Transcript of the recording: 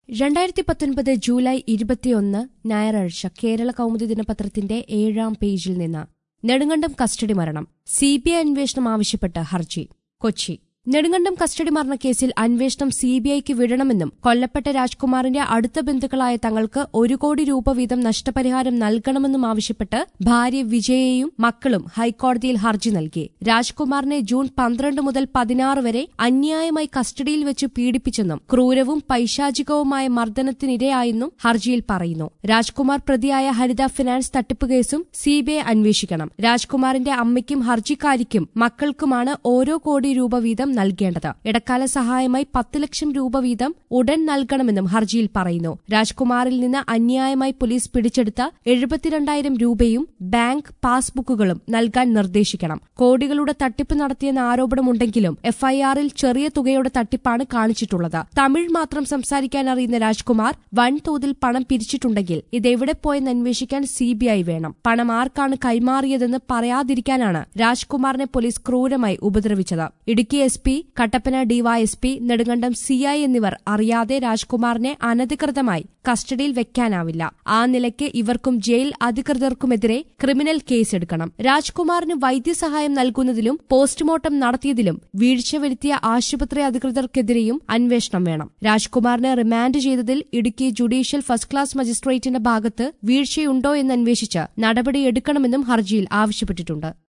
രണ്ടായിരത്തി പത്തൊൻപത് ജൂലൈ ഇരുപത്തിയൊന്ന് ഞായറാഴ്ച കേരള കൗമുദി ദിനപത്രത്തിന്റെ ഏഴാം പേജിൽ നിന്ന് നെടുങ്കണ്ടം കസ്റ്റഡി മരണം സിബിഐ അന്വേഷണം ആവശ്യപ്പെട്ട് ഹർജി കൊച്ചി നെടുങ്കണ്ടം കസ്റ്റഡി മരണക്കേസിൽ അന്വേഷണം സിബിഐക്ക് വിടണമെന്നും കൊല്ലപ്പെട്ട രാജ്കുമാറിന്റെ അടുത്ത ബന്ധുക്കളായ തങ്ങൾക്ക് ഒരു കോടി രൂപ വീതം നഷ്ടപരിഹാരം നൽകണമെന്നും ആവശ്യപ്പെട്ട് ഭാര്യ വിജയയും മക്കളും ഹൈക്കോടതിയിൽ ഹർജി നൽകി രാജ്കുമാറിനെ ജൂൺ പന്ത്രണ്ട് മുതൽ പതിനാറ് വരെ അന്യായമായി കസ്റ്റഡിയിൽ വെച്ച് പീഡിപ്പിച്ചെന്നും ക്രൂരവും പൈശാചികവുമായ മർദ്ദനത്തിനിരയായെന്നും ഹർജിയിൽ പറയുന്നു രാജ്കുമാർ പ്രതിയായ ഹരിത ഫിനാൻസ് തട്ടിപ്പ് കേസും സിബിഐ അന്വേഷിക്കണം രാജ്കുമാറിന്റെ അമ്മയ്ക്കും ഹർജിക്കാരിക്കും മക്കൾക്കുമാണ് ഓരോ കോടി രൂപ വീതം നൽകേണ്ടത് ഇടക്കാല സഹായമായി പത്ത് ലക്ഷം രൂപ വീതം ഉടൻ നൽകണമെന്നും ഹർജിയിൽ പറയുന്നു രാജ്കുമാറിൽ നിന്ന് അന്യായമായി പോലീസ് പിടിച്ചെടുത്ത എഴുപത്തിരണ്ടായിരം രൂപയും ബാങ്ക് പാസ്ബുക്കുകളും നൽകാൻ നിർദ്ദേശിക്കണം കോടികളുടെ തട്ടിപ്പ് നടത്തിയെന്ന ആരോപണമുണ്ടെങ്കിലും എഫ്ഐആറിൽ ചെറിയ തുകയുടെ തട്ടിപ്പാണ് കാണിച്ചിട്ടുള്ളത് തമിഴ് മാത്രം സംസാരിക്കാൻ അറിയുന്ന രാജ്കുമാർ വൻതോതിൽ പണം പിരിച്ചിട്ടുണ്ടെങ്കിൽ ഇതെവിടെ പോയെന്ന് അന്വേഷിക്കാൻ സിബിഐ വേണം പണം ആർക്കാണ് കൈമാറിയതെന്ന് പറയാതിരിക്കാനാണ് രാജ്കുമാറിനെ പോലീസ് ക്രൂരമായി ഉപദ്രവിച്ചത് Idukki S P Kattappana DYSP Nedumkandam CI എന്നിവർ അറിയാതെ രാജ്കുമാറിനെ അനധികൃതമായി കസ്റ്റഡിയിൽ വെക്കാനാവില്ല ആ നിലയ്ക്ക് ഇവർക്കും ജയിൽ അധികൃതർക്കുമെതിരെ ക്രിമിനൽ കേസെടുക്കണം രാജ്കുമാറിന് വൈദ്യസഹായം നൽകുന്നതിലും പോസ്റ്റ്മോർട്ടം നടത്തിയതിലും വീഴ്ച വരുത്തിയ ആശുപത്രി അധികൃതർക്കെതിരെയും അന്വേഷണം വേണം രാജ്കുമാറിനെ റിമാൻഡ് ചെയ്തതിൽ ഇടുക്കി ജുഡീഷ്യൽ ഫസ്റ്റ് ക്ലാസ് മജിസ്ട്രേറ്റിന്റെ ഭാഗത്ത് വീഴ്ചയുണ്ടോ എന്ന് അന്വേഷിച്ച് നടപടിയെടുക്കണമെന്നും ഹർജിയിൽ ആവശ്യപ്പെട്ടിട്ടുണ്ട്